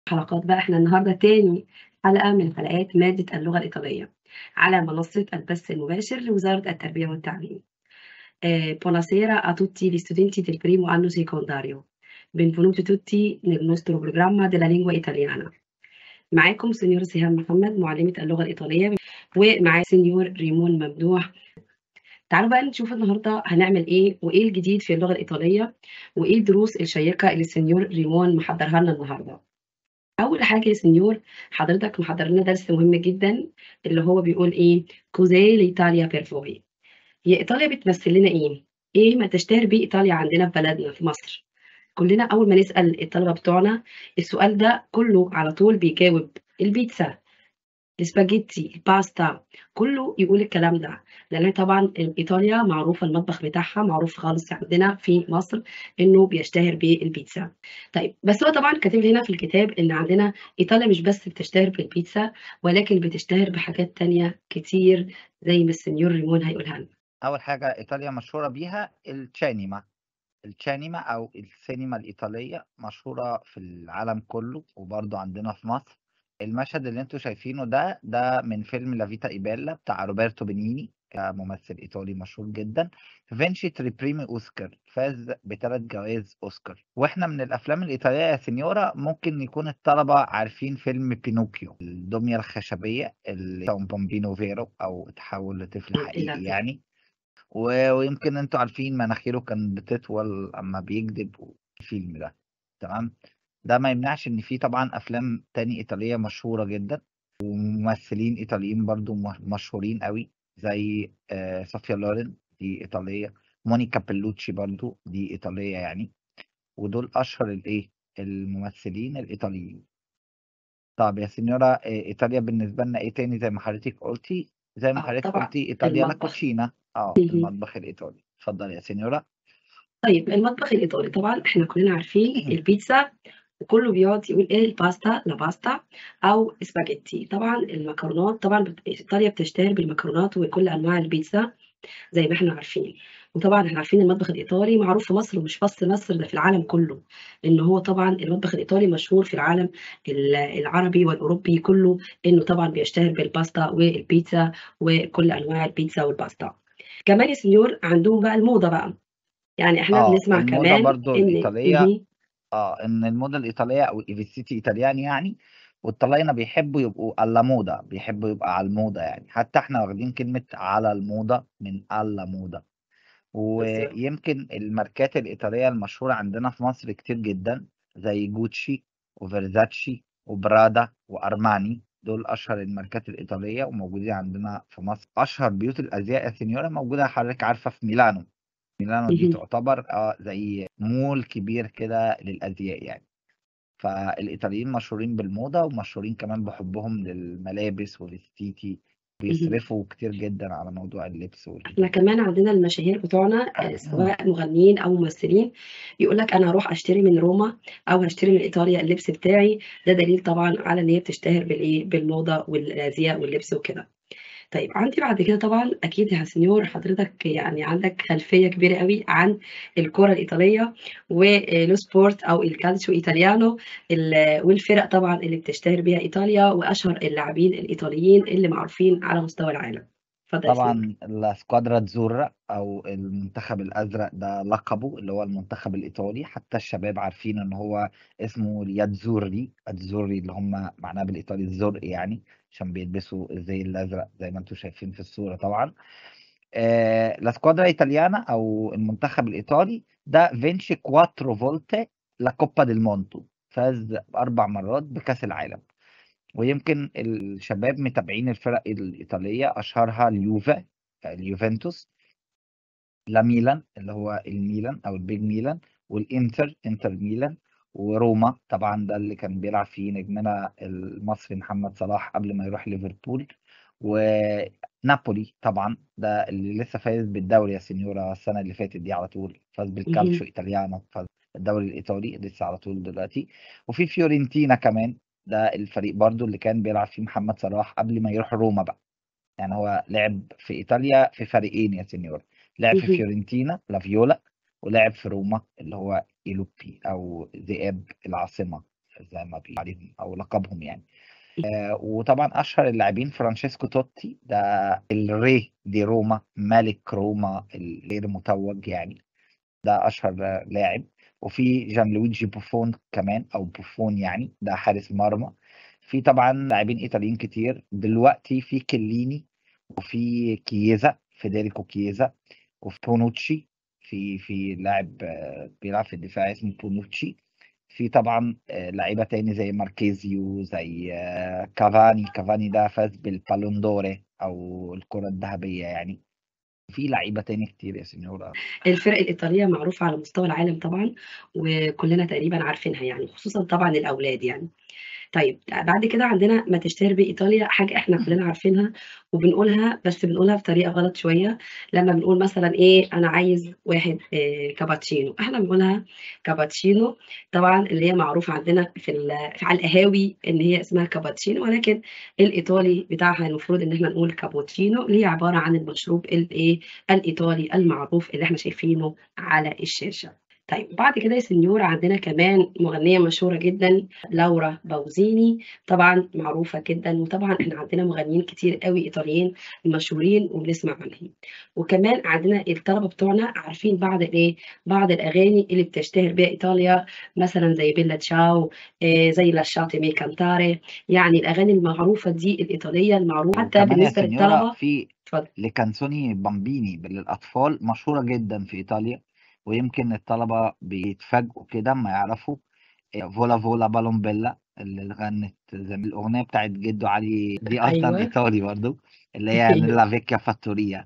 حلقات بقى إحنا النهارده تاني حلقة من حلقات مادة اللغة الإيطالية على منصة البث المباشر لوزارة التربية والتعليم. Eh, buonasera a tutti gli studenti del primo anno secondario. Benvenuti tutti nel nostro programma della lingua italiana. معاكم سنيور سهام محمد معلمة اللغة الإيطالية ومعايا سنيور ريمون ممدوح تعالوا بقى نشوف النهارده هنعمل ايه وايه الجديد في اللغة الإيطالية وايه الدروس الشيقة اللي السنيور ريمون محضرها لنا النهارده. أول حاجة يا سنيور حضرتك محضر لنا درس مهم جدا اللي هو بيقول ايه كوزي لإيطاليا بير فوي هي إيطاليا بتمثل لنا إيه؟ إيه ما تشتهر بيه إيطاليا عندنا في بلدنا في مصر؟ كلنا أول ما نسأل الطلبة بتوعنا السؤال ده كله على طول بيجاوب البيتزا السباجيتي الباستا كله يقول الكلام ده لأن طبعا إيطاليا معروفة المطبخ بتاعها معروف خالص عندنا في مصر إنه بيشتهر بالبيتزا طيب بس هو طبعا كاتب هنا في الكتاب إن عندنا إيطاليا مش بس بتشتهر بالبيتزا ولكن بتشتهر بحاجات تانية كتير زي ما السنيور ريمون هيقولها لنا أول حاجة إيطاليا مشهورة بيها الشانيما الشانيما أو السينما الإيطالية مشهورة في العالم كله وبرضه عندنا في مصر المشهد اللي انتوا شايفينه ده ده من فيلم لافيتا إيبيلا بتاع روبرتو بنيني كممثل إيطالي مشهور جدا فينشي تريبريمي أوسكار فاز بثلاث جوائز أوسكار وإحنا من الأفلام الإيطالية يا سينيورا ممكن يكون الطلبة عارفين فيلم بينوكيو الدمية الخشبية اللي هو بومبينو فيرو أو تحول لطفل حقيقي يعني و- ويمكن انتوا عارفين مناخيره كانت بتطول اما بيكذب الفيلم ده تمام ده ما يمنعش ان في طبعا افلام تاني ايطاليه مشهوره جدا وممثلين ايطاليين برضو م- مشهورين قوي زي آه، صوفيا لورين دي ايطاليه مونيكا بيلوتشي برضو دي ايطاليه يعني ودول اشهر الايه الممثلين الايطاليين طب يا سينيورا آه، ايطاليا بالنسبه لنا ايه تاني زي ما حضرتك قلتي زي ما اه حضرتك طبعا قلتي ايطاليا لا المطبخ كوتشينا اه مهم. المطبخ الايطالي اتفضل يا سينيورا طيب المطبخ الإيطالي طبعا احنا كلنا عارفين البيتزا وكله بيقعد يقول ايه الباستا لا باستا او سباجيتي طبعا المكرونات طبعا بت- ايطاليا بتشتهر بالمكرونات وكل انواع البيتزا زي ما احنا عارفين وطبعا احنا عارفين المطبخ الايطالي معروف في مصر ومش بس مصر ده في العالم كله ان هو طبعا المطبخ الايطالي مشهور في العالم ال- العربي والاوروبي كله انه طبعا بيشتهر بالباستا والبيتزا وكل انواع البيتزا والباستا كمان يا سنيور عندهم بقى الموضه بقى يعني احنا اه بنسمع الموضة كمان برضو ان الإيطالية مهم. اه ان الموضة الإيطالية او ايفيستيتي ايطاليان يعني والطلاينة بيحبوا يبقوا alla موضة بيحبوا يبقى على الموضة يعني حتى احنا واخدين كلمة على الموضة من alla موضة بالظبط ويمكن الماركات الإيطالية المشهورة عندنا في مصر كتير جدا زي جوتشي وفيرزاتشي وبرادا وأرماني دول أشهر الماركات الإيطالية وموجودين عندنا في مصر أشهر بيوت الأزياء يا سينيورا موجودة حضرتك عارفة في ميلانو ميلانو دي مهم. تعتبر اه زي مول كبير كده للأزياء يعني فالإيطاليين مشهورين بالموضة ومشهورين كمان بحبهم للملابس والاستيتي مهم. بيصرفوا كتير جدا على موضوع اللبس احنا وال... كمان عندنا المشاهير بتوعنا آه، سواء مغنيين او ممثلين يقول لك انا هروح اشتري من روما او هشتري من ايطاليا اللبس بتاعي ده دليل طبعا على ان هي بتشتهر بالايه بالموضه والازياء واللبس وكده طيب عندي بعد كده طبعا اكيد يا سنيور حضرتك يعني عندك خلفيه كبيره قوي عن الكره الايطاليه ولو سبورت او الكالتشو ايطاليانو ال- والفرق طبعا اللي بتشتهر بيها ايطاليا واشهر اللاعبين الايطاليين اللي معروفين على مستوى العالم اتفضل يا سنيور طبعا السكوادرا تزورا او المنتخب الازرق ده لقبه اللي هو المنتخب الايطالي حتى الشباب عارفين ان هو اسمه الياتزوري اتزوري اللي هم معناه بالايطالي الزرق يعني عشان بيلبسوا الزي الازرق زي ما انتم شايفين في الصورة طبعا آه لا سكوادرا ايطاليانا او المنتخب الايطالي ده فينشي كواترو فولتي لا كوبا ديل مونتو فاز اربع مرات بكاس العالم ويمكن الشباب متابعين الفرق الإيطالية أشهرها اليوفا اليوفنتوس لا ميلان اللي هو الميلان أو البيج ميلان والإنتر إنتر ميلان وروما طبعا ده اللي كان بيلعب فيه نجمنا المصري محمد صلاح قبل ما يروح ليفربول ونابولي طبعا ده اللي لسه فايز بالدوري يا سينيورا السنة اللي فاتت دي على طول فاز بالكالتشو مهم. إيطاليانو فاز بالدوري الإيطالي لسه على طول دلوقتي وفي فيورنتينا كمان ده الفريق برضو اللي كان بيلعب فيه محمد صلاح قبل ما يروح روما بقى يعني هو لعب في إيطاليا في فريقين يا سينيور لعب في مهم. فيورنتينا لافيولا ولعب في روما اللي هو إيلوبي أو ذئاب العاصمة زي ما بيقولوا عليهم أو لقبهم يعني آه، وطبعا أشهر اللاعبين فرانشيسكو توتي ده الري دي روما ملك روما الغير متوج يعني ده أشهر لاعب وفي جان لويجي بوفون كمان أو بوفون يعني ده حارس مرمى في طبعا لاعبين إيطاليين كتير دلوقتي في كليني وفي كييزا فيديريكو كييزا وفي بونوتشي في في لاعب آه، بيلعب في الدفاع اسمه بونوتشي في طبعا آه، لعيبه تاني زي ماركيزيو زي آه، كافاني كافاني ده فاز بالبالون دوري او الكره الذهبيه يعني في لعيبه تاني كتير يا سينيورا الفرق الإيطالية معروفة على مستوى العالم طبعًا، وكلنا تقريبًا عارفينها يعني، خصوصًا طبعًا الأولاد يعني. طيب بعد كده عندنا ما تشتهر به إيطاليا، حاجة إحنا كلنا عارفينها وبنقولها بس بنقولها بطريقة غلط شوية، لمّا بنقول مثلًا إيه أنا عايز واحد آآ كابتشينو، إحنا بنقولها كابتشينو طبعًا اللي هي معروفة عندنا في ال على القهاوي إن هي اسمها كابتشينو، ولكن الإيطالي بتاعها المفروض إن إحنا نقول كابوتشينو اللي هي عبارة عن المشروب الإيه الإيطالي المعروف اللي إحنا شايفينه على الشاشة. طيب بعد كده يا سنيورة عندنا كمان مغنية مشهورة جدًا لورا باوزيني، طبعًا معروفة جدًا، وطبعًا إحنا عندنا مغنيين كتير أوي إيطاليين مشهورين وبنسمع عنهم. وكمان عندنا الطلبة بتوعنا عارفين بعض الإيه، بعض الأغاني اللي بتشتهر بيها إيطاليا مثلًا زي بيلا تشاو آآ زي lasciatemi cantare يعني الأغاني المعروفة دي الإيطالية المعروفة حتى وكمان يا بالنسبة سينيورا للطلبة في اتفضل. لكانزوني بامبيني للأطفال مشهورة جدا في إيطاليا ويمكن الطلبة بيتفاجئوا كده أما يعرفوا آه، فولا فولا بالون بيلا اللي غنت زي ما الأغنية بتاعت جدو علي دي أصلا أيوه. إيطالي برضو اللي هي أيوه. نيلا فيكيا فاتوريا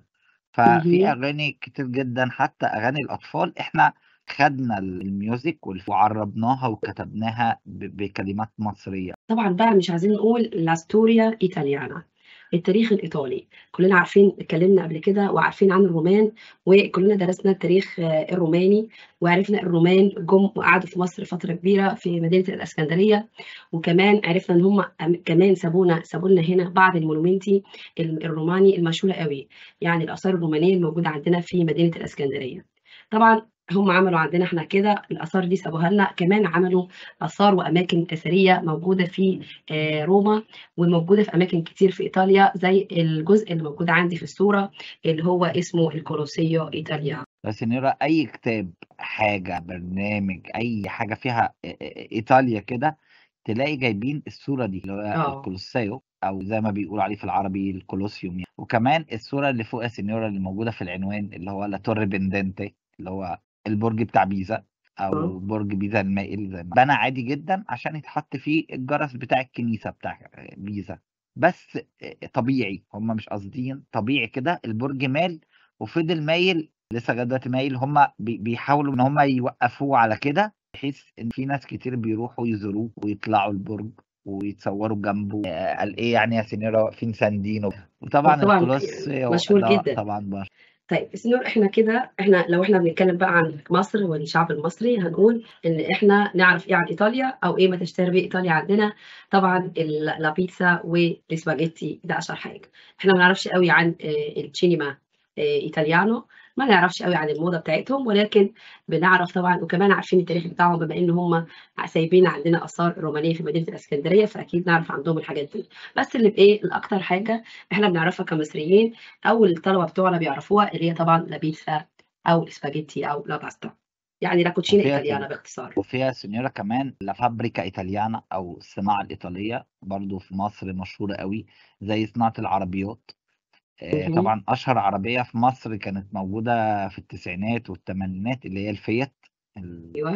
ففي اهم. أغاني كتير جدا حتى أغاني الأطفال إحنا خدنا الميوزك والف- وعربناها وكتبناها ب- بكلمات مصرية طبعًا بقى مش عايزين نقول la storia italiana التاريخ الإيطالي، كلنا عارفين اتكلمنا قبل كده وعارفين عن الرومان، وكلنا درسنا التاريخ آه، الروماني، وعرفنا الرومان جُم وقعدوا في مصر فترة كبيرة في مدينة الإسكندرية، وكمان عرفنا إن هم أم كمان سابونا سابوا لنا هنا بعض الmonumenti ال الروماني المشهورة أوي، يعني الآثار الرومانية الموجودة عندنا في مدينة الإسكندرية. طبعًا هم عملوا عندنا إحنا كده الآثار دي سابوها لنا، كمان عملوا آثار وأماكن أثرية موجودة في آآ روما، وموجودة في أماكن كتير في إيطاليا، زي الجزء اللي موجود عندي في الصورة اللي هو اسمه الكولوسيو إيطاليا. بس نرى أي كتاب حاجة برنامج أي حاجة فيها إ- إ- إيطاليا كده تلاقي جايبين الصورة دي اللي هو آه. الكولوسيو أو زي ما بيقولوا عليه في العربي الكولوسيوم يعني. وكمان الصورة اللي فوق يا سينيورا اللي موجودة في العنوان اللي هو لا تور بندنتي اللي هو البرج بتاع بيزا أو آه. برج بيزا المائل زي ما بنى عادي جدا عشان يتحط فيه الجرس بتاع الكنيسة بتاع بيزا بس طبيعي هم مش قاصدين طبيعي كده البرج مال وفضل مايل لسه لغايه دلوقتي مايل هم بيحاولوا ان هم يوقفوه على كده بحيث ان في ناس كتير بيروحوا يزوروه ويطلعوا البرج ويتصوروا جنبه آه، قال ايه يعني يا سينيورا واقفين ساندينه وطبعا وطبعًا الكولوس يعني مشهور ده جدًا. طبعا بقى طيب سنور إحنا كده إحنا لو إحنا بنتكلم بقى عن مصر والشعب المصري هنقول إن إحنا نعرف إيه عن إيطاليا أو إيه ما تشتهر بيه إيطاليا عندنا طبعًا ال لا بيتزا والسباجيتي ده أشهر حاجة. إحنا ما نعرفش أوي عن آآ السينما آآ إيطاليانو، ما نعرفش أوي عن الموضة بتاعتهم، ولكن بنعرف طبعًا وكمان عارفين التاريخ بتاعهم بما إن هم سايبين عندنا آثار رومانية في مدينة الإسكندرية، فأكيد نعرف عندهم الحاجات دي. بس اللي بإيه الأكتر حاجة إحنا بنعرفها كمصريين أو الطلبة بتوعنا بيعرفوها اللي هي طبعًا لا بيتزا أو السباجيتي أو لا باستا، يعني لا كوتشينا وفيها إيطاليانا سن... باختصار. وفيها سينيورا كمان لا فابريكا ايطاليانا او الصناعه الايطاليه برضو في مصر مشهوره قوي زي صناعه العربيات آه، اهم. طبعا اشهر عربيه في مصر كانت موجوده في التسعينات والثمانينات اللي هي الفيات ال أيوه.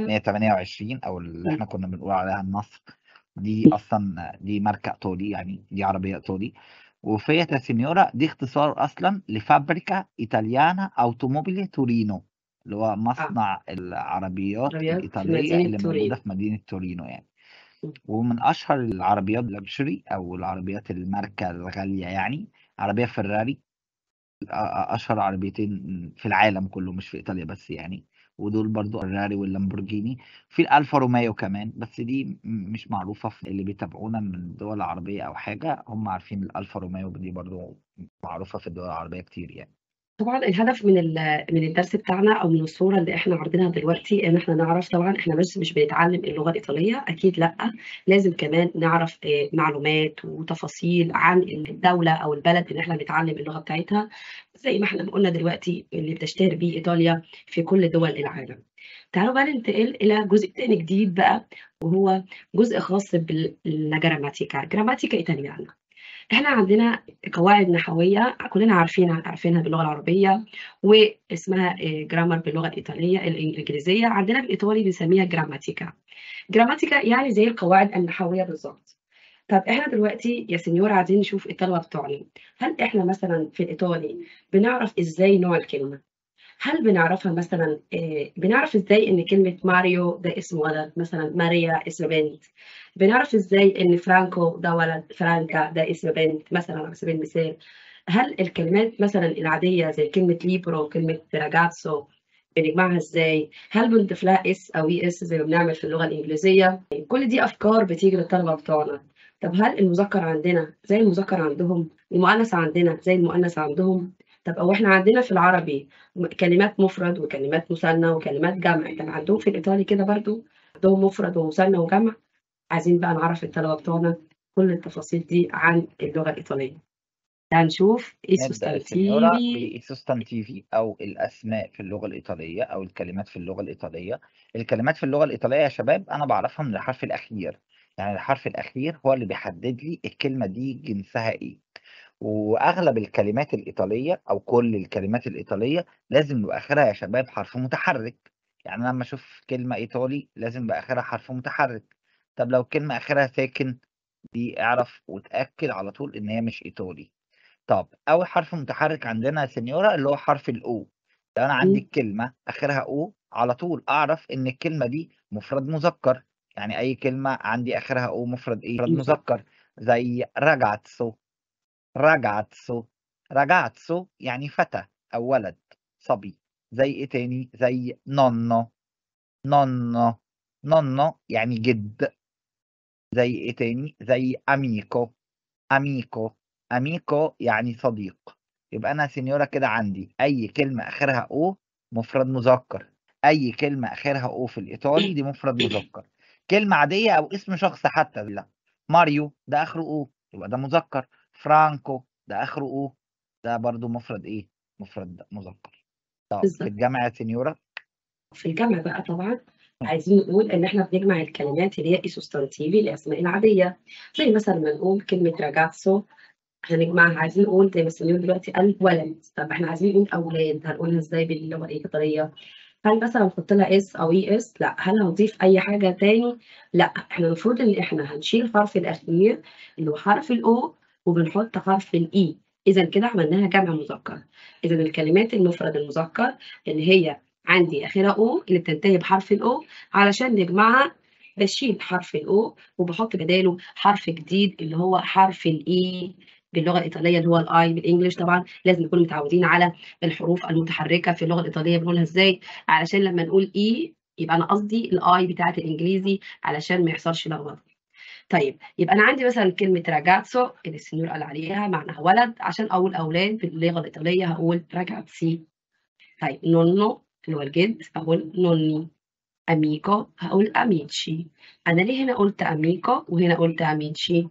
128 او اللي إمم. احنا كنا بنقول عليها النصر دي اصلا دي ماركه ايطالي يعني دي عربيه ايطالي وفيات يا سينيورا دي اختصار اصلا لفابريكا ايطاليانا اوتوموبيلي تورينو اللي هو آه. مصنع العربيات عربيات في الإيطالية مدينة اللي موجودة تورينو. في مدينة تورينو يعني إمم. ومن أشهر العربيات لكشري أو العربيات الماركة الغالية يعني عربية فيراري أ- أ- أشهر عربيتين في العالم كله مش في إيطاليا بس يعني ودول برضو الفيراري واللامبورجيني في الألفا روميو كمان بس دي م- مش معروفة في اللي بيتابعونا من الدول العربية أو حاجة هم عارفين الألفا روميو دي برضو معروفة في الدول العربية كتير يعني طبعًا الهدف من ال من الدرس بتاعنا أو من الصورة اللي إحنا عارضينها دلوقتي إن إحنا نعرف طبعًا إحنا بس مش بنتعلم اللغة الإيطالية أكيد لأ، لازم كمان نعرف آآ معلومات وتفاصيل عن الدولة أو البلد اللي إحنا بنتعلم اللغة بتاعتها، زي ما إحنا ما قُلنا دلوقتي اللي بتشتهر بيه إيطاليا في كل دول العالم. تعالوا بقى ننتقل إلى جزء تاني جديد بقى وهو جزء خاص بال la grammatica، grammatica italiana. إحنا عندنا قواعد نحوية كلنا عارفينها عارفينها باللغة العربية واسمها آآ grammar باللغة الإيطالية الإنجليزية، عندنا بالإيطالي بنسميها grammatica. grammatica يعني زي القواعد النحوية بالضبط. طب إحنا دلوقتي يا سينيورا عايزين نشوف الطلبة بتوعنا، هل إحنا مثلًا في الإيطالي بنعرف إزاي نوع الكلمة؟ هل بنعرفها مثلًا آآ بنعرف إزاي إن كلمة ماريو ده اسم ولد، مثلًا ماريا اسم بنت، بنعرف إزاي إن فرانكو ده ولد، فرانكا ده اسم بنت مثلًا على سبيل المثال. هل الكلمات مثلًا العادية زي كلمة libero وكلمة ragazzo بنجمعها إزاي؟ هل بنضيف لها اس أو es زي ما بنعمل في اللغة الإنجليزية؟ كل دي أفكار بتيجي للطلبة بتوعنا. طب هل المذكر عندنا زي المذكر عندهم؟ المؤنث عندنا زي المؤنث عندهم؟ طب هو إحنا عندنا في العربي م كلمات مفرد وكلمات مثنى وكلمات جمع، كان عندهم في الإيطالي كده برضه؟ عندهم مفرد ومثنى وجمع؟ عايزين بقى نعرّف الطلبة بتوعنا كل التفاصيل دي عن اللغة الإيطالية. تعالوا نشوف i نبدأ يا سينيورا sostantivi بالsostantivi أو الأسماء في اللغة الإيطالية أو الكلمات في اللغة الإيطالية. الكلمات في اللغة الإيطالية يا شباب أنا باعرفها من الحرف الأخير، يعني الحرف الأخير هو اللي بيحدد لي الكلمة دي جنسها إيه. وأغلب الكلمات الإيطالية أو كل الكلمات الإيطالية لازم يبقى آخرها يا شباب حرف متحرك، يعني أنا أمّا أشوف كلمة إيطالي لازم يبقى آخرها حرف متحرك. طب لو كلمة آخرها ساكن دي اعرف واتأكد على طول إن هي مش إيطالي. طب أول حرف متحرك عندنا يا سينيورا اللي هو حرف الO. لو أنا عندي إمم. الكلمة آخرها O على طول أعرف إن الكلمة دي مفرد مذكر، يعني أي كلمة عندي آخرها O مفرد إيه؟ مفرد مذكر. مذكر زي ragazzo، ragazzo، ragazzo يعني فتى أو ولد، صبي. زي إيه تاني؟ زي nonno، nonno، nonno يعني جِد. زي إيه تاني؟ زي amico، amico، amico يعني صديق. يبقى أنا يا سينيورا كده عندي أي كلمة آخرها O مفرد مذكر، أي كلمة آخرها O في الإيطالي دي مفرد مذكر. كلمة عادية أو اسم شخص حتى لأ، ماريو ده آخره O يبقى ده مذكر، فرانكو ده آخره O ده برضه مفرد إيه؟ مفرد مذكر. طب في بالضبط. الجمع يا سينيورا؟ في الجمع بقى طبعًا إمم. عايزين نقول إن إحنا بنجمع الكلمات اللي هي i sostantivi الأسماء العادية، زي مثلًا ما نقول كلمة ragazzo هنجمعها، عايزين نقول زي ما السينيور دلوقتي قال ولد، طب إحنا عايزين نقول أولاد هنقولها إزاي باللغة الإيطالية؟ هل مثلًا نحط لها s أو es؟ لأ. هل هنضيف أي حاجة تاني؟ لأ. إحنا المفروض إن إحنا هنشيل الحرف الأخير اللي هو حرف الO وبنحط حرف الE إذًا كده عملناها جمع مذكر. إذًا الكلمات المفرد المذكر اللي هي عندي آخرها O اللي بتنتهي بحرف الO علشان نجمعها باشيل حرف الO وباحط بداله حرف جديد اللي هو حرف الE باللغة الإيطالية اللي هو الI بالEnglish طبعًا لازم نكون متعودين على الحروف المتحركة في اللغة الإيطالية بنقولها إزاي، علشان لمّا نقول E يبقى أنا قصدي الI بتاعة الإنجليزي علشان ما يحصلش لخبطة. طيب يبقى أنا عندي مثلًا كلمة ragazzo اللي السينيور قال عليها معناها ولد، عشان أقول أولاد باللغة الإيطالية هاقول ragazzi. طيب nonno اللي هو الجد هاقول nonni، amico هاقول amici. أنا ليه هنا قُلت amico وهنا قُلت amici؟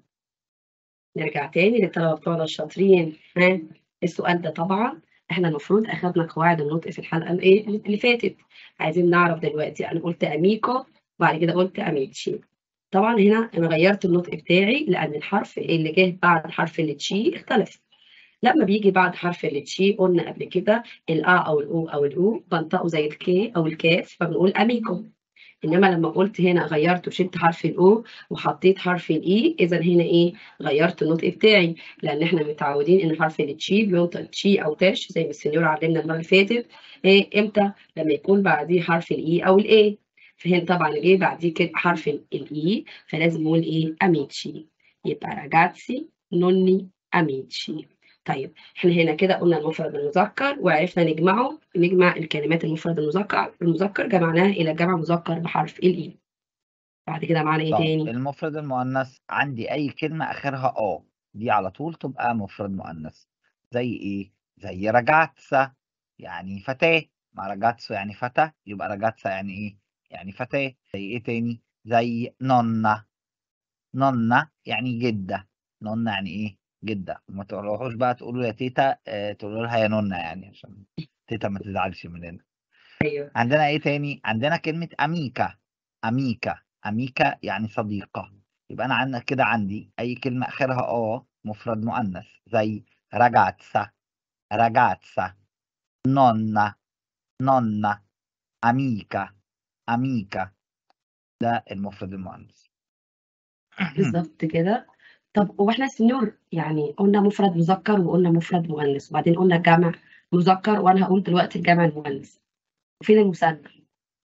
نرجع تاني للطلبة بتوعنا الشاطرين، ها؟ السؤال ده طبعًا إحنا المفروض أخدنا قواعد النطق في الحلقة الإيه اللي فاتت، عايزين نعرف دلوقتي أنا قُلت amico وبعد كده قُلت amici. طبعًا هنا أنا غيّرت النطق بتاعي لأن الحرف اللي جه بعد حرف التشي اختلف. لمّا بييجي بعد حرف التشي قُلنا قبل كده الآ أو الأو أو الأو بانطقه زي الك أو الكاف فبنقول amico. إنما لمّا قُلت هنا غيّرت وشِلت حرف الO وحطيت حرف الE إذًا هنا إيه، غيّرت النطق بتاعي، لأن إحنا متعودين إن حرف التشي بينطق تشي أو تش زي ما السينيور علّمنا المرّة اللي فاتت آآ إمتى؟ لمّا يكون بعديه حرف الE أو الA. فهنا طبعًا جه بعديه ك حرف ال الE فلازم نقول إيه amici يبقى ragazzi، nonni، amici. طيب إحنا هنا كده قُلنا المفرد المذكر وعرفنا نجمعه، نجمع الكلمات المفرد المذكر المذكر جمعناها إلى جمع مذكر بحرف الE. بعد كده معانا إيه طب تاني؟ المفرد المؤنث عندي أي كلمة آخرها آ، دي على طول تبقى مفرد مؤنث. زي إيه؟ زي ragazza، يعني فتاة ما راجاتسو يعني فتى يبقى راجاتسا يعني ايه يعني فتاة زي ايه تاني زي نونا نونا يعني جدة نونا يعني ايه جدة وما تقولوهوش بقى تقولوا يا تيتا آه تقولوا لها يا نونا يعني عشان تيتا ما تزعلش مننا ايوه عندنا ايه تاني عندنا كلمة اميكا اميكا اميكا يعني صديقة يبقى انا عندنا كده عندي اي كلمة اخرها اه مفرد مؤنث زي ragazza ragazza nonna nonna amica amica ده المفرد المؤنث بالظبط كده طب واحنا سنور يعني قلنا مفرد مذكر وقلنا مفرد مؤنث وبعدين قلنا جمع مذكر وانا هقول دلوقتي الجمع المؤنث وفين المثنى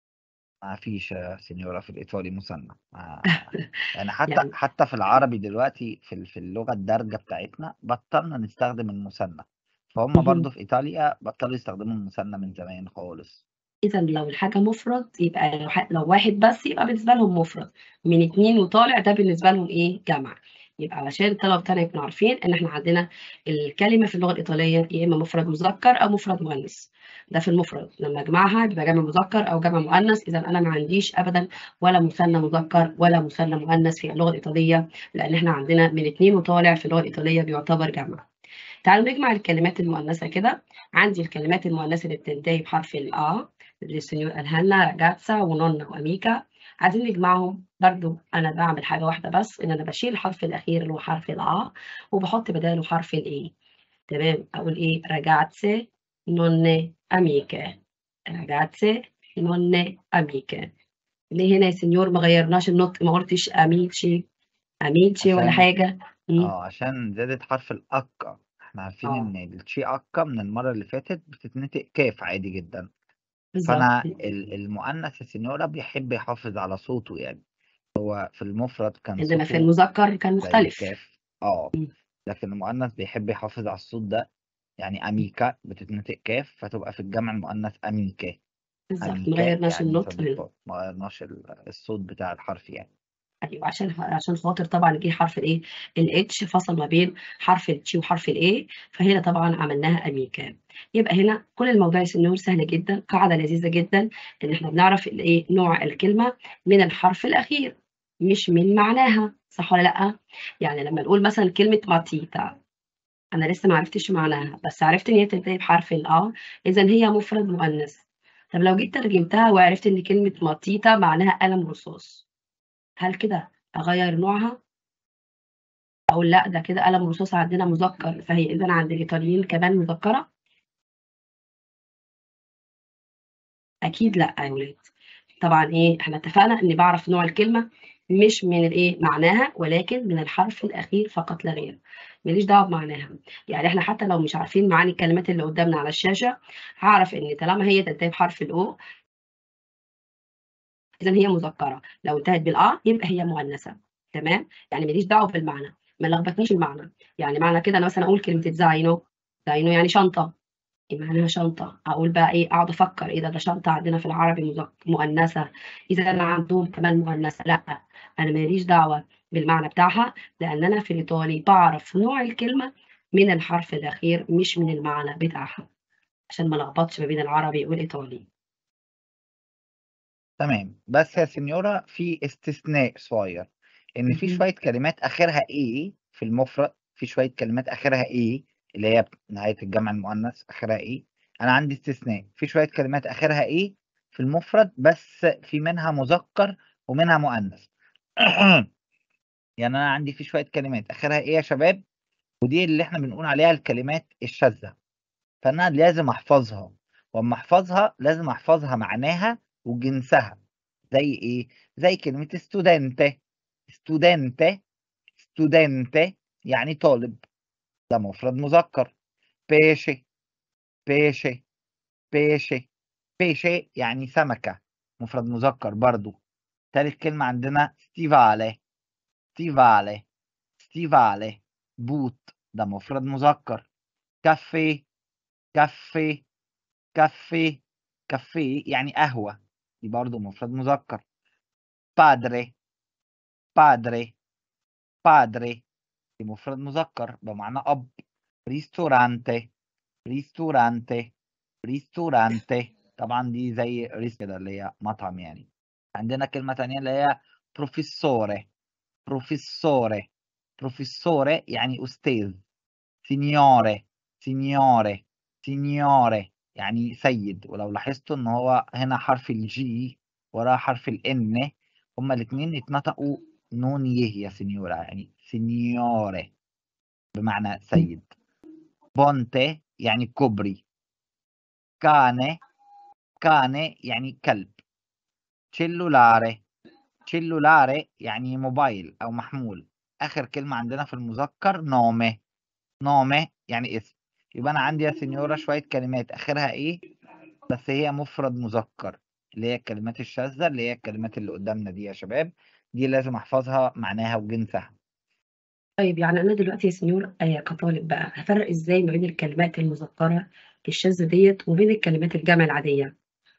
ما فيش يا سينيورا في الإيطالي مثنى ما- يعني حتى يعني حتى في العربي دلوقتي في ال- في اللغة الدارجة بتاعتنا بطلنا نستخدم المثنى فهم مهم. برضو في إيطاليا بطلوا يستخدموا المثنى من زمان خالص اذا لو الحاجه مفرد يبقى لو, ح... لو واحد بس يبقى بالنسبه لهم مفرد من اتنين وطالع ده بالنسبه لهم ايه جمع يبقى علشان الطلبه بتاعنا يكونوا عارفين ان احنا عندنا الكلمه في اللغه الايطاليه يا اما مفرد مذكر او مفرد مؤنث ده في المفرد لما اجمعها بيبقى جمع مذكر او جمع مؤنث اذا انا ما عنديش ابدا ولا مثنى مذكر ولا مثنى مؤنث في اللغه الايطاليه لان احنا عندنا من اتنين وطالع في اللغه الايطاليه بيعتبر جمع تعالوا نجمع الكلمات المؤنثة كده عندي الكلمات المؤنثة اللي بتنتهي بحرف ال A اللي السنيور قالها لنا راجاتسا ونونا وأميكا عايزين نجمعهم برضو أنا بعمل حاجة واحدة بس إن أنا بشيل الحرف الأخير اللي هو حرف ال A وبحط بداله حرف ال A تمام أقول إيه راجاتسي نوني أميكا راجاتسي نوني أميكا ليه هنا يا سنيور ما غيرناش النطق ما قلتش أميتشي أميتشي ولا عشان حاجة مم. اه عشان زادت حرف الأكا احنا عارفين اه إن الشي أكا من المرة اللي فاتت بتتنطق كاف عادي جدا بالظبط فأنا ال- المؤنث السنيورا بيحب يحافظ على صوته يعني هو في المفرد كان إنما في صوته المذكر كان زي مختلف الكاف اه مم. لكن المؤنث بيحب يحافظ على الصوت ده يعني أميكا بتتنطق كاف فتبقى في الجمع المؤنث أميكا بالظبط ما أميكا غيرناش يعني النطق هنا صديقات ما غيرناش ال- الصوت بتاع الحرف يعني ايوه عشان عشان خاطر طبعا جه حرف الايه الاتش فصل ما بين حرف التي وحرف الاي فهنا طبعا عملناها اميكا يبقى هنا كل الموضوع يا سنور سهل جدا قاعده لذيذه جدا ان احنا بنعرف الايه نوع الكلمه من الحرف الاخير مش من معناها صح ولا لا يعني لما نقول مثلا كلمه ماتيتا انا لسه ما عرفتش معناها بس عرفت ان هي بتنتهي بحرف الاه اذا هي مفرد مؤنث طب لو جيت ترجمتها وعرفت ان كلمه ماتيتا معناها قلم رصاص هل كده اغير نوعها اقول لا ده كده قلم رصاص عندنا مذكر فهي اذا عند الايطاليين كمان مذكره اكيد لا يا ولاد طبعا ايه احنا اتفقنا اني بعرف نوع الكلمه مش من الايه معناها ولكن من الحرف الاخير فقط لا غير ماليش دعوه بمعناها يعني احنا حتى لو مش عارفين معاني الكلمات اللي قدامنا على الشاشه هعرف ان طالما هي تنتهي بحرف الاو اذا هي مذكره لو انتهت بالآ يبقى هي مؤنثه تمام يعني ماليش دعوه بالمعنى ما لخبطنيش المعنى يعني معنى كده انا مثلا اقول كلمه زاينو زاينو يعني شنطه إيه معناها شنطه اقول بقى ايه اقعد افكر ايه ده ده شنطه عندنا في العربي مذك- مؤنثه اذا انا عندهم كمان مؤنثه لا انا ماليش دعوه بالمعنى بتاعها لان انا في الايطالي بعرف نوع الكلمه من الحرف الاخير مش من المعنى بتاعها عشان ما لخبطش ما بين العربي والايطالي تمام بس يا سنيورا في استثناء صغير ان في مهم. شويه كلمات اخرها ايه في المفرد في شويه كلمات اخرها ايه اللي هي نهايه الجمع المؤنث اخرها ايه انا عندي استثناء في شويه كلمات اخرها ايه في المفرد بس في منها مذكر ومنها مؤنث يعني انا عندي في شويه كلمات اخرها ايه يا شباب ودي اللي احنا بنقول عليها الكلمات الشاذه فانا لازم احفظها واما احفظها لازم احفظها معناها وجنسها زي ايه زي كلمة studente studente studente يعني طالب ده مفرد مذكر pesce pesce pesce pesce يعني سمكة مفرد مذكر برضو تالت كلمة عندنا stivale stivale stivale بوت ده مفرد مذكر كافيه كافيه كافيه كافيه يعني قهوة دي برضو مفرد مذكر padre padre padre دي مفرد مذكر بمعنى أب ristorante ristorante ristorante طبعًا دي زي ريس كده اللي هي مطعم يعني. عندنا كلمة تانية اللي هي professore professore professore يعني أستاذ. signore signore signore يعني سيد، ولو لاحظتوا إن هو هنا حرف الG وراه حرف الN هُم الاتنين يتنطقوا نون ي يا سينيورا يعني signore بمعنى إمم. سيد. ponte يعني كوبري. cane cane يعني كلب. cellulare cellulare يعني موبايل أو محمول. آخر كلمة عندنا في المذكر nome nome يعني اسم. يبقى أنا عندي يا سينيورا شوية كلمات آخرها إيه، بس هي مفرد مذكر، اللي هي الكلمات الشاذة اللي هي الكلمات اللي قدامنا دي يا شباب، دي لازم أحفظها معناها وجنسها. طيب يعني أنا دلوقتي يا سينيور آآ كطالب بقى هافرّق إزاي ما بين الكلمات المذكرة الشاذة ديّة وبين الكلمات الجمع العادية؟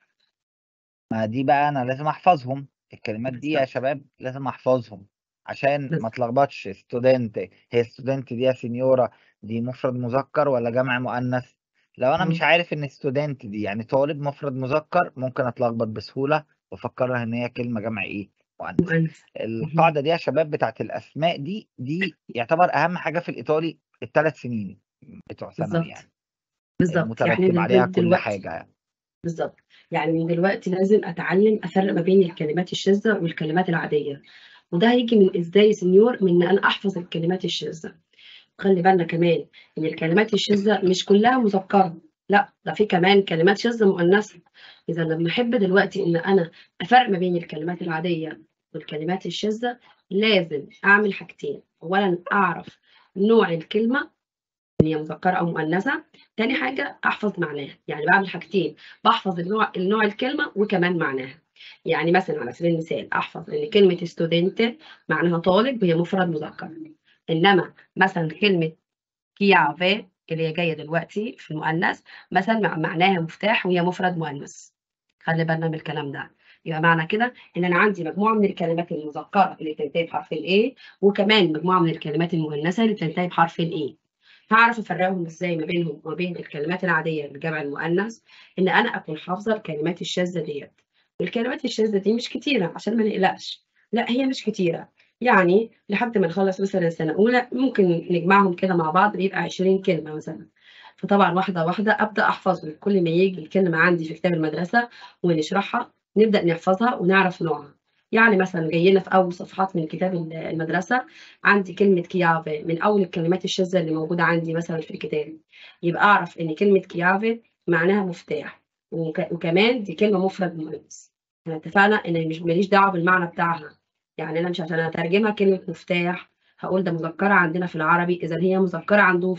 ما دي بقى أنا لازم أحفظهم، الكلمات دي يا بالضبط. شباب لازم أحفظهم، عشان ما بالضبط. اتلخبطش studente هي student دي يا سينيورا دي مفرد مذكر والّا جمع مؤنث؟ لو أنا مش إمم. عارف إن student دي يعني طالب مفرد مذكر ممكن أتلخبط بسهولة وأفكرها إن هي كلمة جمع إيه، مؤنث. مؤنث. اهم. القاعدة دي يا شباب بتاعة الأسماء دي، دي يعتبر أهم حاجة في الإيطالي ال3 سنين بتوع ثانوي بالضبط. يعني. بالضبط. يعني مترتب من عليها من كل دلوقتي حاجة يعني. بالضبط. يعني من دلوقتي لازم أتعلم أفرّق ما بين الكلمات الشاذة والكلمات العادية، وده هييجي من إزاي يا سينيور؟ من إن أنا أحفظ الكلمات الشاذة. وخلّي بالنا كمان إن الكلمات الشاذة مش كلها مذكرة، لأ ده في كمان كلمات شاذة مؤنثة. إذا لمّا أحب دلوقتي إن أنا أفرّق ما بين الكلمات العادية والكلمات الشاذة، لازم أعمل حاجتين، أولًا أعرف نوع الكلمة إن هي مذكرة أو مؤنثة، تاني حاجة أحفظ معناها، يعني باعمل حاجتين، باحفظ النوع النوع الكلمة وكمان معناها. يعني مثلًا على سبيل المثال أحفظ إن كلمة studente معناها طالب هي مفرد مذكر، إنما مثلًا كلمة chiave اللي هي جاية دلوقتي في المؤنث مثلًا مع معناها مفتاح وهي مفرد مؤنث. خلّي بالنا من الكلام ده. يبقى معنى كده إن أنا عندي مجموعة من الكلمات المذكرة اللي بتنتهي بحرف الA وكمان مجموعة من الكلمات المؤنثة اللي بتنتهي بحرف الE. هاعرف أفرّقهم إزاي ما بينهم وما بين الكلمات العادية لجمع المؤنث؟ إن أنا أكون حافظة الكلمات الشاذة ديّة. والكلمات الشاذة دي مش كتيرة عشان ما نقلقش، لأ هي مش كتيرة. يعني لحد ما نخلّص مثلًا سنة أولى ممكن نجمعهم كده مع بعض بيبقى 20 كلمة مثلًا. فطبعًا واحدة، واحدة أبدأ أحفظهم، كل ما ييجي الكلمة عندي في كتاب المدرسة ونشرحها نبدأ نحفظها ونعرف نوعها. يعني مثلًا جاي لنا في أول صفحات من كتاب ال المدرسة عندي كلمة chiave من أول الكلمات الشاذة اللي موجودة عندي مثلًا في الكتاب. يبقى أعرف إن كلمة chiave معناها مفتاح وك وكمان دي كلمة مفرد مؤنث. إحنا اتفقنا إن مش ما ليش دعوة بالمعنى بتاعها. يعني أنا مش عشان أترجمها كلمة مفتاح هاقول ده مذكرة عندنا في العربي إذًا هي مذكرة عندهم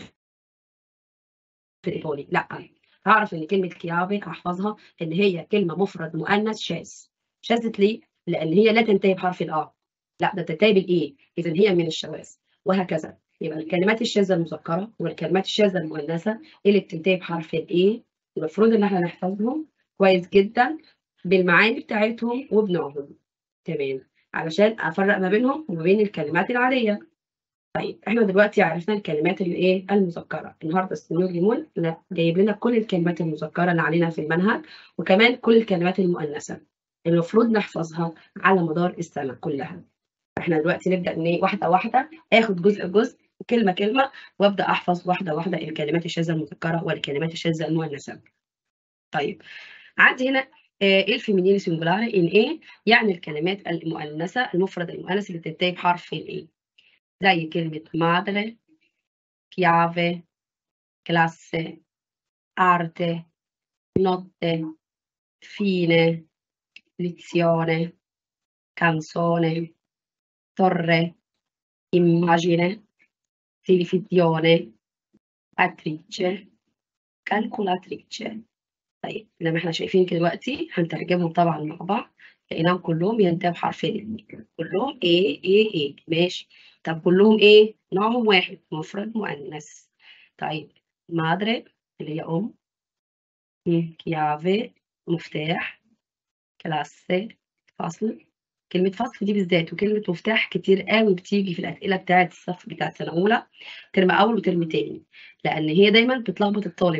في الإيطالي، لأ. هاعرف إن كلمة chiave هاحفظها إن هي كلمة مفرد مؤنث شاذ. شاذت ليه؟ لأن هي لا تنتهي بحرف الآ، لأ ده تنتهي بالإي، إذًا هي من الشواذ وهكذا. يبقى الكلمات الشاذة المذكرة والكلمات الشاذة المؤنثة اللي بتنتهي بحرف الA المفروض إن إحنا نحفظهم كويس جدًا بالمعاني بتاعتهم وبنوعهم. تمام. علشان أفرّق ما بينهم وما بين الكلمات العادية. طيب إحنا دلوقتي عرفنا الكلمات الإيه، المذكرة. النهارده السنيور ليمون ل جايب لنا كل الكلمات المذكرة اللي علينا في المنهج وكمان كل الكلمات المؤنثة. المفروض نحفظها على مدار السنة كلها. إحنا دلوقتي نبدأ ن واحدة، واحدة آخد جزء، جزء وكلمة، كلمة وأبدأ أحفظ واحدة، واحدة الكلمات الشاذة المذكرة والكلمات الشاذة المؤنثة. طيب عندي هنا آآ إيه الfemminile singolare الA يعني الكلمات المؤنثة المفرد المؤنث اللي بتنتهي بحرف الA زي كلمة madre chiave classe arte notte fine lezione canzone torre immagine televisione attrice calcolatrice. طيب زي ما إحنا شايفين كده دلوقتي هنترجمهم طبعًا مع بعض لقيناهم كلّهم ينتهوا بحرف الA كلّهم A، A، A ماشي. طب كلّهم إيه؟ نوعهم واحد مفرد مؤنث. طيب madre اللي هي أم. إمم chiave مفتاح. classe فصل. كلمة فصل دي بالذات وكلمة مفتاح كتير أوي بتيجي في الأسئلة بتاعة الصف بتاعة سنة أولى ترم أول وترم تاني، لأن هي دايمًا بتلخبط الطالب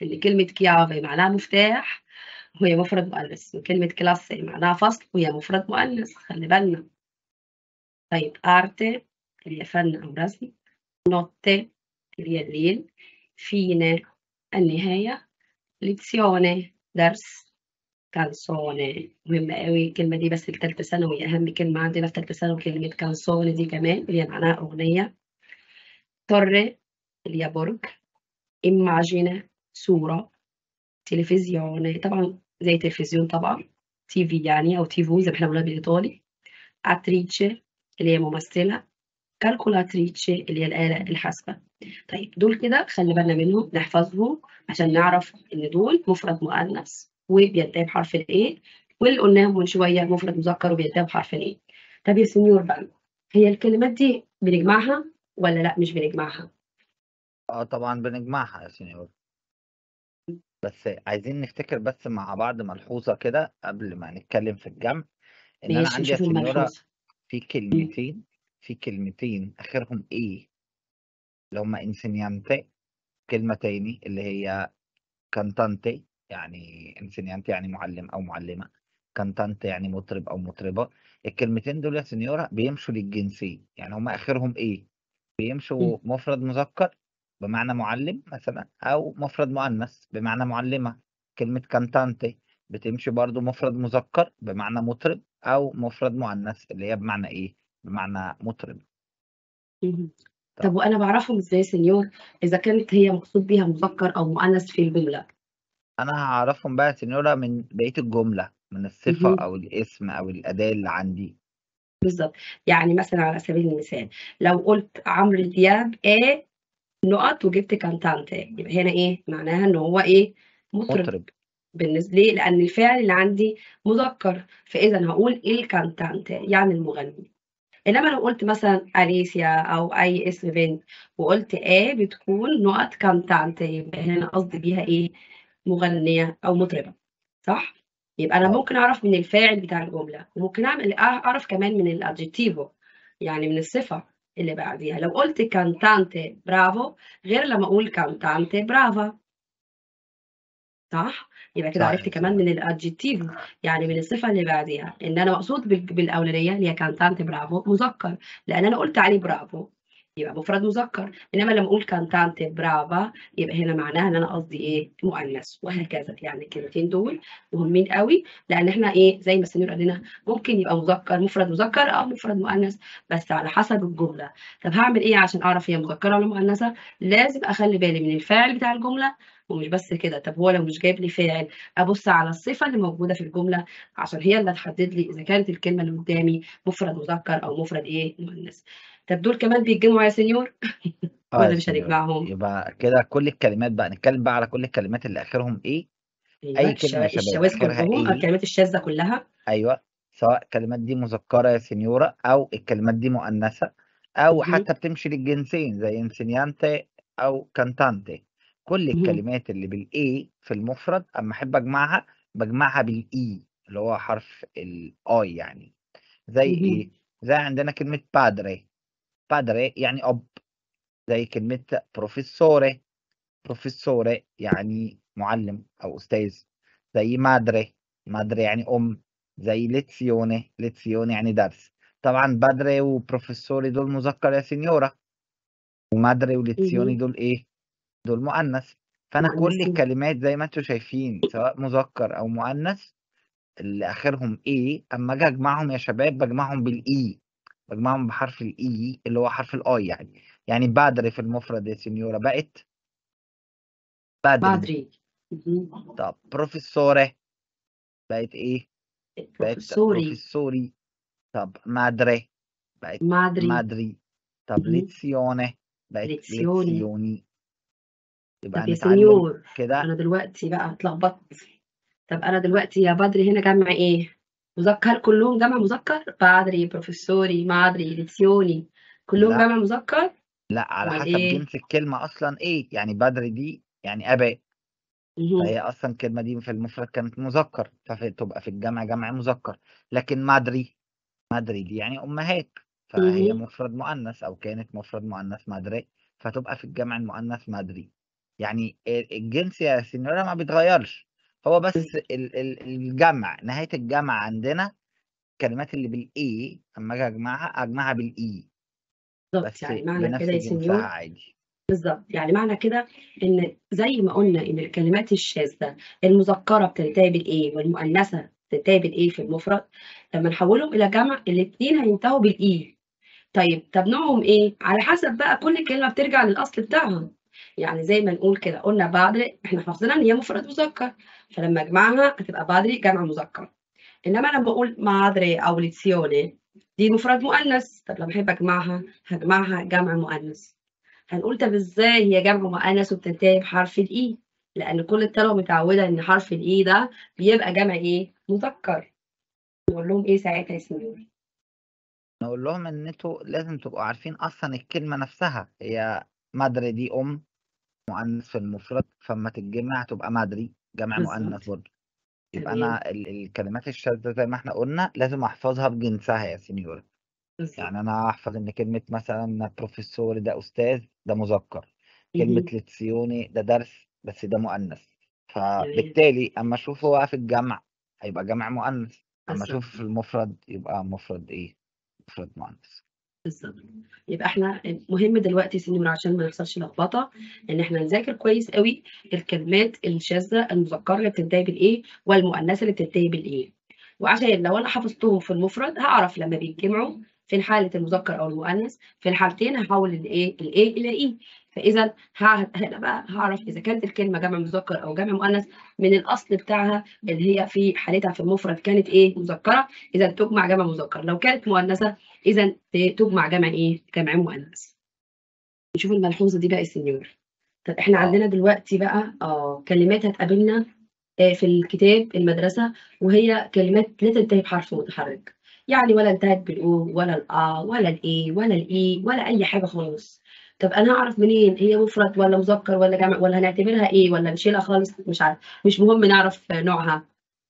إن كلمة chiave معناها مفتاح وهي مفرد مؤنث، وكلمة classe معناها فصل وهي مفرد مؤنث، خلّي بالنا. طيب arte اللي هي فن أو رسم، notte اللي هي الليل، fine النهاية، lezione درس، canzone مهمة أوي الكلمة دي بس لتالتة ثانوي أهم كلمة عندنا في تالتة ثانوي كلمة canzone دي كمان اللي هي معناها أغنية. torre اللي هي برج، immagine صورة، تلفزيون طبعًا زي تلفزيون طبعًا، TV يعني أو TV زي ما إحنا بنقولها بالإيطالي، attrice اللي هي ممثلة، calcolatrice اللي هي الآلة الحاسبة. طيب دول كده خلّي بالنا منهم نحفظهم عشان نعرف إن دول مفرد مؤنث وبينتهي بحرف الA واللي قُلناهم من شوية مفرد مذكر وبينتهي بحرف الA. طب يا سنيور بقى هي الكلمات دي بنجمعها والّا لأ مش بنجمعها؟ آه طبعًا بنجمعها يا سنيور. بس عايزين نفتكر بس مع بعض ملحوظة كده قبل ما نتكلم في الجمع، إن أنا ماشي عندي يا نشوف سنيورة الملحوظة. في إمم. كلمتين في كلمتين آخرهم A اللي هم insegnante كلمة تاني اللي هي cantante يعني insegnante يعني مُعلِّم أو مُعلِّمة، cantante يعني مطرب أو مطربة، الكلمتين دول يا سنيورة بيمشوا للجنسين، يعني هم آخرهم A بيمشوا إمم. مفرد مذكر بمعنى مُعلِّم مثلًا أو مفرد مؤنث بمعنى مُعلِّمة، كلمة cantante بتمشي برضه مفرد مذكر بمعنى مطرب أو مفرد مؤنث اللي هي بمعنى إيه، بمعنى مطرب. اهم. طب طب وأنا باعرفهم إزاي يا سنيور إذا كانت هي مقصود بيها مذكر أو مؤنث في الجملة؟ أنا هاعرفهم بقى يا سنيورة من بقية الجملة، من الصفة اهم. أو الاسم أو الأداة اللي عندي. بالضبط. يعني مثلًا على سبيل المثال لو قُلت عمرو دياب آآ نقط وجِبت cantante يبقى هنا إيه، معناها إن هو إيه، مطرب. مطرب. بالنسب ليه؟ لأن الفعل اللي عندي مذكر، فإذًا هاقول الcantante يعني المغني. إنما لو قُلت مثلًا أليسيا أو أي اسم بنت وقُلت آ بتكون نقط cantante يبقى هنا قصدي بيها إيه، مغنية أو مطربة، صح؟ يبقى أنا آه. ممكن أعرف من الفاعل بتاع الجملة، وممكن أعمل أع أعرف كمان من الadjetivo يعني من الصفة اللي بعديها، لو قُلت cantante bravo غير لمّا أقول cantante brava. صح؟ يبقى كده صح عرفت يا كمان سنيورة. من الadjective يعني من الصفة اللي بعديها، إن أنا مقصود بال بالأولانية اللي هي cantante bravo مذكر، لأن أنا قُلت عليه bravo يبقى مفرد مذكر، إنما لمّا أقول cantante brava يبقى هنا معناها إن أنا قصدي إيه، مؤنث وهكذا، يعني الكلمتين دول مهمين أوي لأن إحنا إيه، زي ما السنيور قال لنا ممكن يبقى مذكر مفرد مذكر أو مفرد مؤنث بس على حسب الجملة. طب هاعمل إيه عشان أعرف هي مذكرة والّا مؤنثة؟ لازم أخلّي بالي من الفاعل بتاع الجملة ومش بس كده، طب هو لو مش جايب لي فاعل أبُص على الصفة اللي موجودة في الجملة عشان هي اللي هتحدد لي إذا كانت الكلمة اللي قدامي مفرد مذكر أو مفرد إيه، مؤنث. طب دول كمان بيتجمعوا يا سنيور آه والّا يا مش سنيورة. هنجمعهم؟ يبقى كده كل الكلمات بقى نتكلم بقى على كل الكلمات اللي آخرهم A أيوه أي الش كلمة يا شباب الشواذ آخرها كلّهم A الكلمات الشاذة كلّها؟ أيوه، سواء الكلمات دي مذكرة يا سنيورة أو الكلمات دي مؤنثة أو اهم. حتى بتمشي للجنسين زي insegnante أو cantante كل اهم. الكلمات اللي بالA في المفرد أمّا أحب أجمعها باجمعها بالE اللي هو حرف الI يعني، زي إيه، اهم. زي عندنا كلمة padre padre يعني أب، زي كلمة professore professore يعني مُعلِّم أو أستاذ، زي madre madre يعني أم، زي lezione lezione يعني درس. طبعًا padre وprofessore دول مذكر يا سنيورة وmadre وlezione اهم. دول إيه، دول مؤنث. فأنا كل مؤنثين. الكلمات زي ما أنتم شايفين سواء مذكر أو مؤنث اللي آخرهم A أمّا آجي أجمعهم يا شباب باجمعهم بالE باجمعهم بحرف الE اللي هو حرف الI يعني، يعني padre في المفرد يا سنيورة بقت padri. padri. اهم. طب professore بقت إيه، بقت professori. professori طب madre بقت madri. madri طب اهم. lezione بقت lezioni. lezioni. يبقى طب يا هنتعلم سنيور كده أنا دلوقتي بقى اتلخبطت، طب أنا دلوقتي يا padri هنا جمع إيه، مذك هل كلّهم جمع مذكر؟ padri professori madri lezioni كلّهم لأ. جمع مذكر؟ لأ، على أومال حسب إيه؟ جنس الكلمة أصلًا إيه، يعني padri دي يعني آباء. اهم. فهي أصلًا الكلمة دي في المفرد كانت مذكر، فتبقى في الجمع جمع مذكر، لكن madri madri دي يعني أمهات، فهي اهم. مفرد مؤنث أو كانت مفرد مؤنث madre فتبقى في الجمع المؤنث madri يعني ال الجنس يا سينيورا ما بيتغيّرش، هو بس ال ال الجمع، نهاية الجمع عندنا الكلمات اللي بالA أمّا آجي أجمعها، أجمعها بالE. بالضبط، بس يعني معنى بنفس كده يا جنسها سينيور عادي. بالضبط، يعني معنى كده إن زي ما قُلنا إن الكلمات الشاذة المذكّرة بتنتهي بالA والمؤنثة بتنتهي بالA في المفرد، لمّا نحوّلهم إلى جمع الاتنين هينتهوا بالE. طيب طَب نوعهم إيه؟ على حسب بقى كل كلمة بترجع للأصل بتاعها، يعني زي ما نقول كده قُلنا padre إحنا حافظينها إن هي مفرد مذكّر، فلمّا أجمعها هتبقى padri جمع مذكّر، إنّما لمّا أقول madre أو lezione دي مفرد مؤنث، طَب لمّا أحب أجمعها هاجمعها جمع مؤنث. هنقول طَب إزاي هي جمع مؤنث وبتنتهي بحرف الE؟ لإن كل الطلبة متعوّدة إن حرف الE ده بيبقى جمع إيه؟ مذكّر. نقول لهم إيه ساعتها يا سينيور؟ نقول لهم إن أنتم لازم تبقوا عارفين أصلًا الكلمة نفسها، هي madre دي أم، مؤنث في المفرد، فأمّا تتجمع هتبقى madri جمع مؤنث بالضبط. برضه. يبقى تمام. أنا ال الكلمات الشاذة زي ما إحنا قُلنا لازم أحفظها بجنسها يا سينيورا. بالضبط. يعني أنا هاحفظ إن كلمة مثلًا professore ده أستاذ، ده مذكّر، كلمة اهم. lezione ده درس، بس ده مؤنث، تمام. فبالتالي أمّا أشوفه بقى في الجمع هيبقى جمع مؤنث، أمّا بالضبط. أشوفه في المفرد يبقى مفرد إيه، مفرد مؤنث. بالضبط. يبقى إحنا المهم دلوقتي يا سينيور عشان ما يحصلش لخبطة، إن إحنا نذاكر كويس أوي الكلمات الشاذة المذكّرة اللي بتنتهي بالA والمؤنثة اللي بتنتهي بالA، وعشان لو أنا حفظتهم في المفرد هاعرف لمّا بيتجمعوا في حالة المذكّر أو المؤنث، في الحالتين هاحوّل الإيه، الA إلى E، فإذا ه هنا بقى هاعرف إذا كانت الكلمة جمع مذكّر أو جمع مؤنث من الأصل بتاعها اللي هي في حالتها في المفرد كانت إيه، مذكّرة، إذًا تُجمع جمع مذكّر، لو كانت مؤنثة إذًا ت تُجمع جمع إيه، جمع مؤنث. نشوف الملحوظة دي بقى يا سينيور. طَب إحنا آه. عندنا دلوقتي بقى آه، كلمات هتقابلنا آآ في الكتاب المدرسة وهي كلمات لا تنتهي بحرف متحرك، يعني ولا انتهت بالO ولا الآ ولا الA ولا الE ولا أي حاجة خالص. طَب أنا هاعرف منين هي مفرد والّا مذكّر والّا جمع والّا هنعتبرها إيه والّا نشيلها خالص مش عارفة، مش مهم نعرف نوعها؟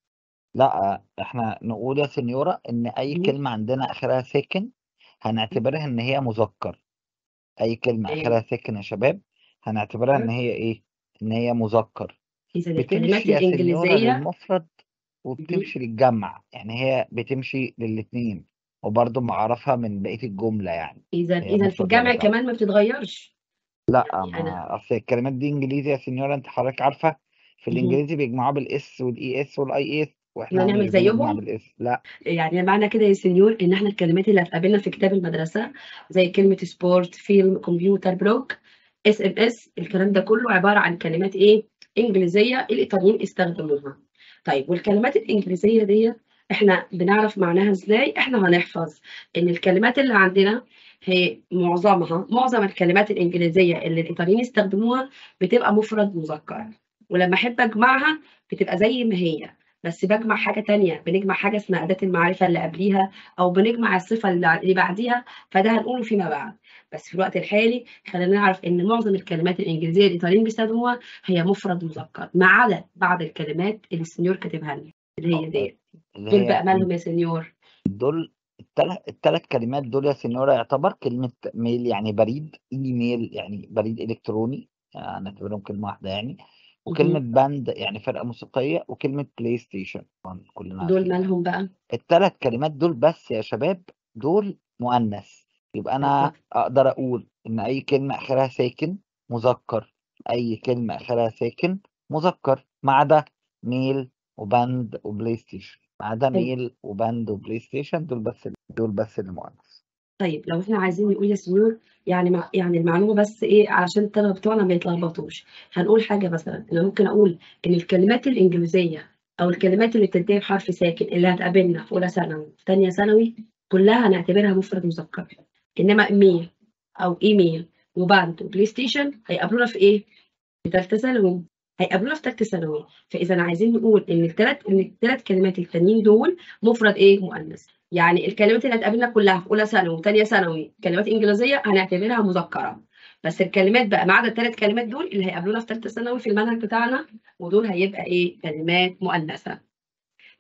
لأ، إحنا نقول يا سينيورا إن أي اهم. كلمة عندنا آخرها ساكن هنعتبرها إن هي مذكّر. أي كلمة آخرها تمام. ساكن يا شباب هنعتبرها إن أيوه. هي إيه، إن هي مذكّر. إذًا الكلمات بتمشي يا سينيورا الإنجليزية للمفرد اهم. وبتمشي للجمع، يعني هي بتمشي للاتنين، وبرضه باعرفها من بقية الجملة يعني، إذًا هي إذًا في مفرد والّا الجمع جمع. كمان ما بتتغيّرش. لأ، يعني أنا ما أصل الكلمات دي إنجليزي يا سينيورا أنتِ حضرتِك عارفة في اهم. الإنجليزي بيجمعوها بالS والES والIS إحنا وإحنا نعمل مش بنجمع زيّهم؟ بالS لأ. يعني معنى كده يا سينيور إن إحنا الكلمات اللي هتقابلنا في كتاب المدرسة زي كلمة sport، فيلم، كمبيوتر، blog، SMS الكلام ده كُلّه عبارة عن كلمات إيه، إنجليزية الإيطاليين استخدموها. طيب والكلمات الإنجليزية ديّة إحنا بنعرف معناها إزاي؟ إحنا هنحفظ إن الكلمات اللي عندنا هي معظمها معظم الكلمات الإنجليزية اللي الإيطاليين استخدموها بتبقى مفرد مذكّر، ولمّا أحب أجمعها بتبقى زي ما هي، بس باجمع حاجة تانية، بنجمع حاجة اسمها أداة المعرفة اللي قبليها أو بنجمع الصفة اللي ع اللي بعديها، فده هنقوله فيما بعد. بس في الوقت الحالي خلّينا نعرف إن معظم الكلمات الإنجليزية الإيطاليين بيستخدموها هي مفرد مذكّر، ما عدا بعض الكلمات اللي السينيور كاتبها لنا اللي هي آه، ديّة. اللي دول هي بقى م مالهم يا سينيور؟ دول التلا ال3 كلمات دول يا سينيورا يعتبر كلمة mail يعني بريد، email يعني بريد إلكتروني، هنعتبرهم كلمة واحدة يعني، وكلمة اهم. band يعني فرقة موسيقية، وكلمة PlayStation طبعًا كلنا دول عارفينها يعني. مالهم بقى؟ ال3 كلمات دول بس يا شباب دول مؤنث، يبقى أنا بالضبط. أقدر أقول إن أي كلمة آخرها ساكن مذكّر، أي كلمة آخرها ساكن مذكّر، ما عدا mail وband وPlayStation، ما عدا حلو. mail وband وPlayStation دول بس ال دول بس اللي مؤنث. طيب لو إحنا عايزين نقول يا سينيور يعني مع يعني المعلومة بس إيه علشان الطلبة بتوعنا ما يتلخبطوش، هنقول حاجة مثلًا أنا ممكن أقول إن الكلمات الإنجليزية أو الكلمات اللي بتنتهي بحرف ساكن اللي هتقابلنا في أولى ثانوي، في تانية ثانوي، كلّها هنعتبرها مفرد مذكّر، إنما mail أو email وband وPlayStation هيقابلونا في إيه، في تالتة ثانوي، هيقابلونا في تالتة ثانوي، فإذًا عايزين نقول إن ال3 إن ال3 كلمات التانيين دول مفرد إيه، مؤنث. يعني الكلمات اللي هتقابلنا كلّها في أولى ثانوي وتانية ثانوي كلمات إنجليزية هنعتبرها مذكّرة، بس الكلمات بقى ما عدا ال3 كلمات دول اللي هيقابلونا في تالتة ثانوي في المنهج بتاعنا، ودول هيبقى إيه، كلمات مؤنثة.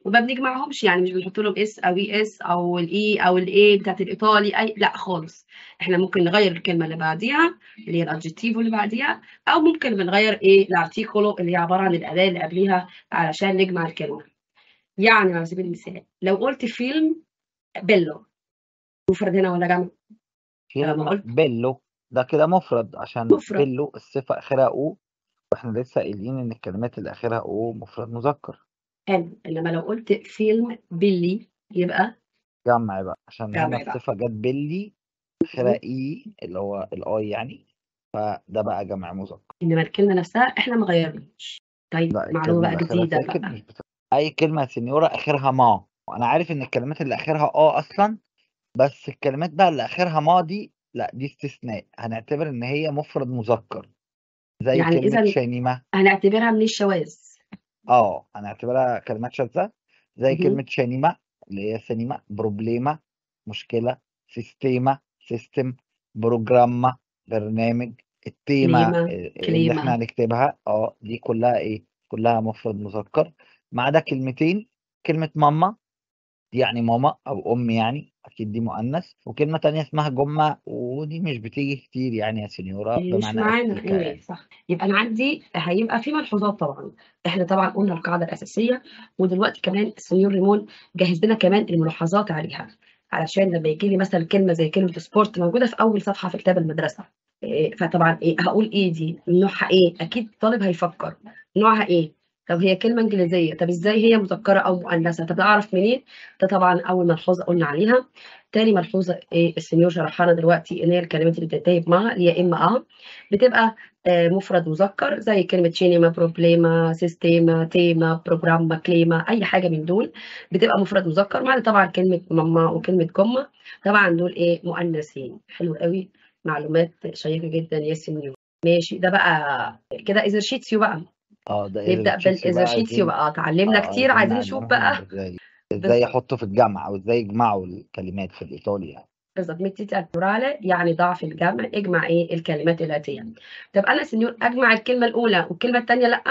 وما بنجمعهمش يعني مش بنحط لهم اس او اي اس او الاي او الاي بتاعت الايطالي اي لا خالص احنا ممكن نغير الكلمه اللي بعديها اللي هي الادجكتيفو اللي بعديها او ممكن بنغير ايه الارتيكولو اللي هي عباره عن الاداه اللي قبليها علشان نجمع الكلمه يعني على سبيل المثال لو قلت فيلم بيلو مفرد هنا ولا جمع لما فيلم قلت بيلو ده كده مفرد عشان مفرد بيلو الصفة آخرها أو واحنا لسه قايلين إن الكلمات اللي آخرها أو مفرد مذكر حلو انما لو قلت فيلم بيلي يبقى جمع بقى عشان هنا جمع بقى الصفة جت بيلي آخرها مهم. إي اللي هو الآي يعني فده بقى جمع مذكر انما الكلمه نفسها احنا ما غيرناش طيب لا معلومه الكلمة بقى اللي آخرها جديده ساكن بقى مش بتبقى أي كلمة يا سنيورة آخرها ما وأنا عارف إن الكلمات اللي آخرها آه أصلا بس الكلمات بقى اللي آخرها ما دي لا دي استثناء هنعتبر إن هي مفرد مذكر زي يعني كلمة اذا شينيمة هنعتبرها من الشواذ اه هنعتبرها كلمات شاذة زي مهم. كلمة شينيما اللي هي سينما بروبليما مشكلة سيستيما سيستم بروجراما برنامج التيمة كليمه اللي احنا كليمه هنكتبها اه دي كلها ايه كلها مفرد مذكر ما عدا كلمتين كلمة ماما دي يعني ماما او ام يعني اكيد دي مؤنث وكلمة تانية اسمها جمة ودي مش بتيجي كتير يعني يا سنيورة مش بمعنى معانا أسيكا anyway يعني صح يبقى انا عندي هيبقى في ملحوظات طبعا احنا طبعا قلنا القاعده الاساسيه ودلوقتي كمان السنيور ريمون جهز لنا كمان الملاحظات عليها علشان لما يجي لي مثلا كلمه زي كلمه سبورت موجوده في اول صفحه في كتاب المدرسه إيه، فطبعا ايه هقول ايه دي نوعها ايه اكيد الطالب هيفكر نوعها ايه طب هي كلمه انجليزيه طب ازاي هي مذكره او مؤنثه طب اعرف منين ده طبعا اول ملحوظه قلنا عليها تاني ملحوظه ايه السنيور شرحها لنا دلوقتي ان هي الكلمات اللي بتنتهي بما اللي هي اما اه بتبقى آه، مفرد مذكر زي كلمة شينيما بروبليما سيستيما تيما بروجراما كليما أي حاجة من دول بتبقى مفرد مذكر ما عدا طبعا كلمة ماما وكلمة جمة طبعا دول إيه مؤنثين حلو قوي معلومات شيقة جدا يا سنيور ماشي ده بقى كده إزرشيتسيو بقى اه ده نبدأ ايزرشيتسيو بقى بالإزرشيتسيو عايزين بقى اتعلمنا اه كتير عايزين عايزين نشوف نعلمهم بقى ازاي ازاي بالظبط يحطوا في الجمع او ازاي يجمعوا الكلمات في الايطالي يعني بالظبط ميتيتا البلورالي يعني ضعف الجمع اجمع ايه الكلمات الآتية طب أنا سنيور أجمع الكلمة الأولى والكلمة الثانية لأ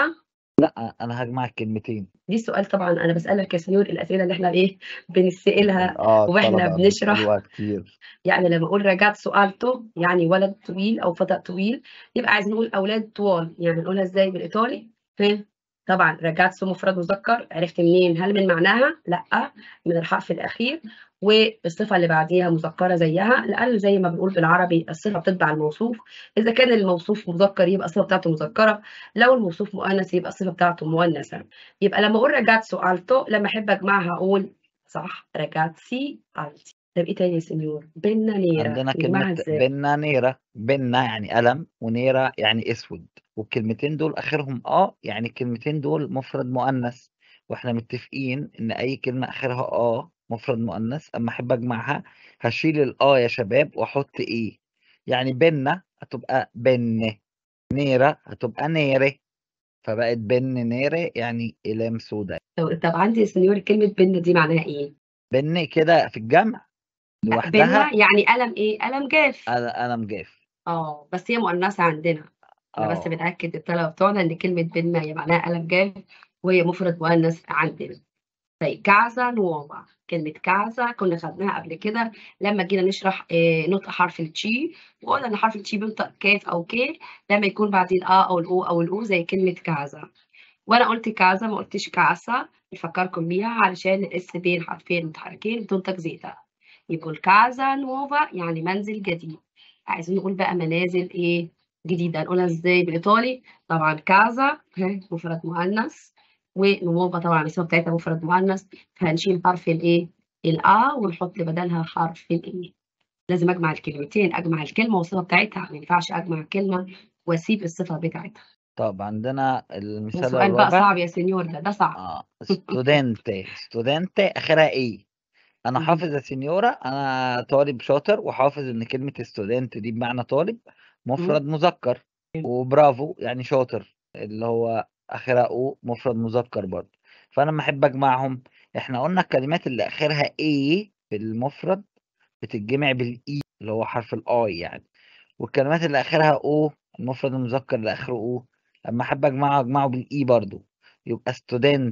لا انا هجمع الكلمتين دي السؤال طبعا انا بسالك يا سنيور الاسئله اللي احنا ايه بنسالها اه واحنا الطلبة بنشرح بيسألوها كتير يعني لما اقول رجعت سؤالته يعني ولد طويل او فتى طويل يبقى عايزين نقول اولاد طوال يعني نقولها ازاي بالايطالي فين طبعا رجعت سو مفرد مذكر عرفت منين هل من معناها لا من الحرف الاخير والصفه اللي بعديها مذكره زيها لان زي ما بنقول بالعربي الصفه بتتبع الموصوف اذا كان الموصوف مذكر يبقى الصفه بتاعته مذكره لو الموصوف مؤنث يبقى الصفه بتاعته مؤنثه يبقى لما اقول رجعت سؤالته لما احب اجمعها اقول صح رجعتسي التي طب ايه تاني يا سنيور بينا نيرة عندنا نجمعها كلمة ازاي بنا نيرة بنا يعني قلم ونيرة يعني اسود والكلمتين دول اخرهم اه يعني الكلمتين دول مفرد مؤنث واحنا متفقين ان اي كلمة اخرها اه مفرد مؤنث اما احب اجمعها هشيل الاه يا شباب واحط ايه يعني بنا هتبقى بن نيرة هتبقى نيرة فبقت بن نيرة يعني اقلام سوداء طب طب عندي يا سنيور كلمة بينا دي معناها ايه بن كده في الجمع بينا لوحدها يعني قلم ايه قلم جاف انا انا مجاف اه بس هي مؤنثة عندنا انا بس اه بتأكد الطلبة بتوعنا ان كلمة بينا هي معناها قلم جاف وهي مفرد مؤنث عندنا طيب كعزة نوما كلمة كعزة كنا خدناها قبل كده لما جينا نشرح آه، نطق حرف التشي وقلنا ان حرف التشي بينطق كاف او كي لما يكون بعديه الآ او الأو او الأو زي كلمة كعزة وانا قلت كعزة ما قلتش كعسة بفكركم بيها علشان الاس بين حرفين متحركين بتنطق زيتا يبقوا الكعزة نوفا يعني منزل جديد عايزين نقول بقى منازل ايه جديدة نقولها ازاي بالايطالي طبعا كعزة ها، مفرد مؤنث ونوفا طبعا الاسم بتاعتها مفرد مؤنث فهنشيل حرف الايه الآ ونحط بدلها حرف الايه لازم اجمع الكلمتين اجمع الكلمة والصفة بتاعتها ما ينفعش اجمع الكلمة واسيب الصفة بتاعتها طب عندنا ده المثال سؤال بقى الرابع صعب يا سنيور ده ده صعب اه ستودنتي ستودنتي اخرها ايه انا مهم. حافظ يا سينيورا انا طالب شاطر وحافظ ان كلمة ستودنت دي بمعنى طالب مهم. مفرد مذكر وبرافو يعني شاطر اللي هو اخرها او مفرد مذكر برضه فانا لما احب اجمعهم احنا قلنا الكلمات اللي اخرها ايه في المفرد بتتجمع بالاي اللي هو حرف الاي يعني والكلمات اللي اخرها او المفرد المذكر اللي اخره او لما احب اجمعه اجمعه بالاي برضو يبقى ستودنت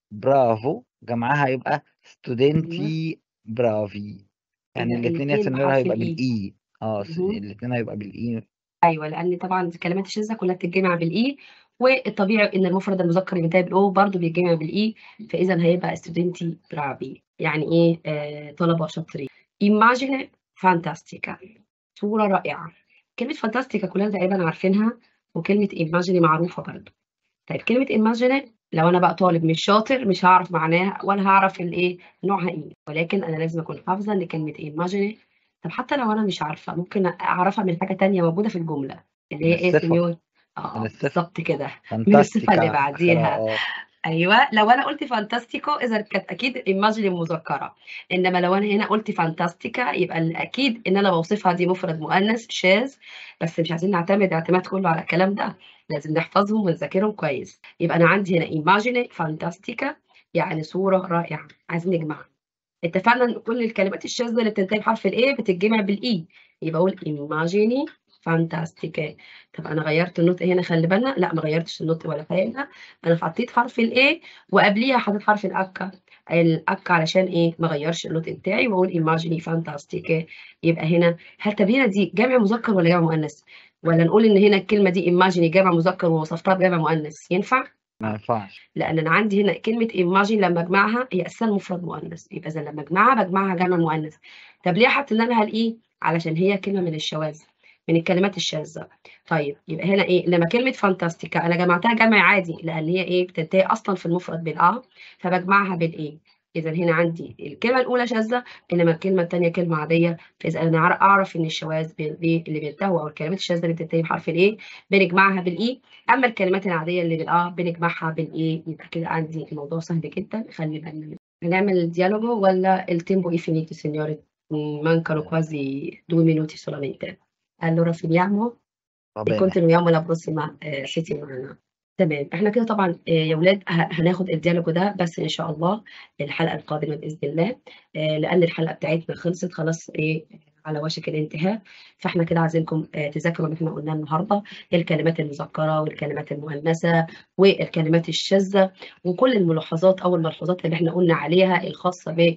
برافو جمعها هيبقى أيوه. ستودنتي برافي يعني إذا الاتنين يا الاتنين سنيورة بحرف هيبقى الإي. بالإي اه س- اهم. الاتنين هيبقى بالإي أيوه، لأن طبعًا الكلمات الشاذة كلها بتتجمع بالإي، والطبيعي إن المفرد المذكر ينتهي بالأو برضه بيتجمع بالإي، فإذا هيبقى studenti bravi يعني إيه آآ طلبة شاطرين. immagine fantastica صورة رائعة. كلمة fantastica كلنا تقريبًا عارفينها، وكلمة immagine معروفة برضه. طيب كلمة immagine لو أنا بقى طالب مش شاطر مش هاعرف معناها ولا هاعرف الإيه نوعها إيه، ولكن أنا لازم أكون حافظة إن كلمة immagine طب حتى لو أنا مش عارفة ممكن أعرفها من حاجة تانية موجودة في الجملة، اللي من هي إيه يا الصفة سنيور؟ من آه الصفة بالضبط كده، من الصفة اللي فانتاستيكا آخرها بعديها. اه أيوه، لو أنا قُلت fantastico إذًا كانت أكيد immagine مذكرة، إنما لو أنا هنا قُلت fantastica يبقى الأكيد إن أنا باوصفها دي مفرد مؤنث شاذ، بس مش عايزين نعتمد اعتماد كلّه على الكلام ده، لازم نحفظهم ونذاكرهم كويس. يبقى أنا عندي هنا immagine fantastica يعني صورة رائعة، عايزين نجمعها. اتفقنا إن كل الكلمات الشاذة اللي بتنتهي بحرف الA بتتجمع بالإي، يبقى أقول immagini fantastiche. طب أنا غيّرت النطق هنا خلّي بالنا، لأ ما غيّرتش النطق ولا حاجة، أنا حطيت حرف الA وقبليها حطيت حرف الأكّا، الأكّا علشان إيه ما اغيّرش النطق بتاعي وأقول immagini fantastiche يبقى هنا هل طب هنا دي جمع مذكر والّا جمع مؤنث؟ والّا نقول إن هنا الكلمة دي immagini جمع مذكر ووصفتها بجمع مؤنث، ينفع؟ ما ينفعش. لأن أنا عندي هنا كلمة immagine لمّا أجمعها هي أساسًا مفرد مؤنث، يبقى إذا لمّا أجمعها باجمعها جمع مؤنث. طب ليه حطينا لها الإي؟ علشان هي كلمة من الشواذ، من الكلمات الشاذة. طيب يبقى هنا إيه، لمّا كلمة fantastica أنا جمعتها جمع عادي لأن هي إيه، بتنتهي أصلًا في المفرد بالأ، فباجمعها بالإي. إذًا هنا عندي الكلمة الأولى شاذة، إنما الكلمة التانية كلمة عادية، فإذا أنا أع أعرف إن الشواذ ب ب اللي بينتهوا أو الكلمات الشاذة اللي بتنتهي بحرف الA بنجمعها بالإي، أمّا الكلمات العادية اللي بالأ بنجمعها بالإي، يبقى كده عندي الموضوع سهل جدًا، خلّي بالنا منه. هنعمل dialogo والّا il tempo è finito signore؟ Mhmm, mancano quasi 2 minuti solamente. Allora finiamo Va e bene. continuiamo la prossima ehm settimana. تمام، إحنا كده طبعًا آآ يا ولاد ه هناخد الdialogo ده بس إن شاء الله الحلقة القادمة بإذن الله، آآ لأن الحلقة بتاعتنا خلصت خلاص إيه، على وشك الانتهاء، فإحنا كده عايزينكم آآ تذاكروا اللي إحنا قُلناه النهارده، الكلمات المذكرة والكلمات المؤنثة والكلمات الشاذة، وكل الملاحظات أو الملحوظات اللي إحنا قُلنا عليها الخاصة ب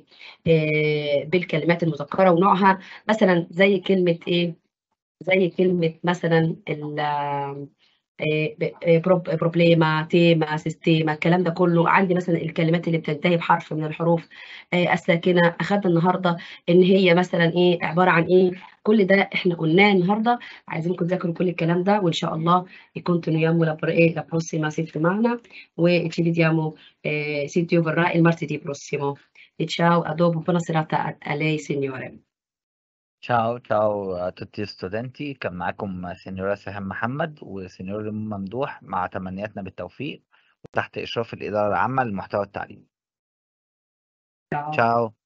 آآ بالكلمات المذكرة ونوعها، مثلًا زي كلمة إيه، زي كلمة مثلًا ال آآ ب بروب problema tema sistema الكلام ده كلّه، عندي مثلًا الكلمات اللي بتنتهي بحرف من الحروف آآ الساكنة، أخدنا النهارده إن هي مثلًا إيه، عبارة عن إيه، كل ده إحنا قُلناه النهارده، عايزينكم تذاكروا كل الكلام ده وإن شاء الله continuiamo la pro إيه la prossima settimana وci vediamo ehm se Dio vorrà il martedì prossimo. E ciao, a dopo, buona serata a a lei signore. ciao ciao a tutti studenti كان معاكم سنيورة سهام محمد وسنيور ريمون ممدوح مع تمنياتنا بالتوفيق وتحت إشراف الإدارة العامة للمحتوى التعليمي. ciao. ciao.